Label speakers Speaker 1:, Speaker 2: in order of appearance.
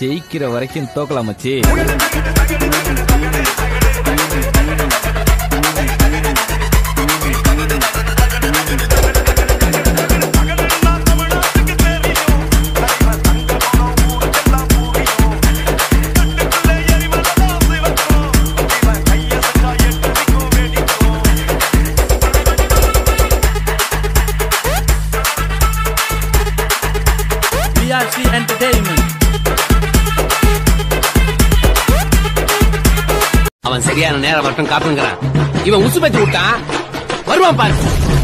Speaker 1: ஜெயிக்கிற வரைக்கும் தோக்கலாம் மச்சி
Speaker 2: BRC Entertainment.
Speaker 3: அவன் சரியான நேரம் மட்டும் காத்துங்கிறான் இவன் உசு பத்தி விட்டான் வருவான் பாரு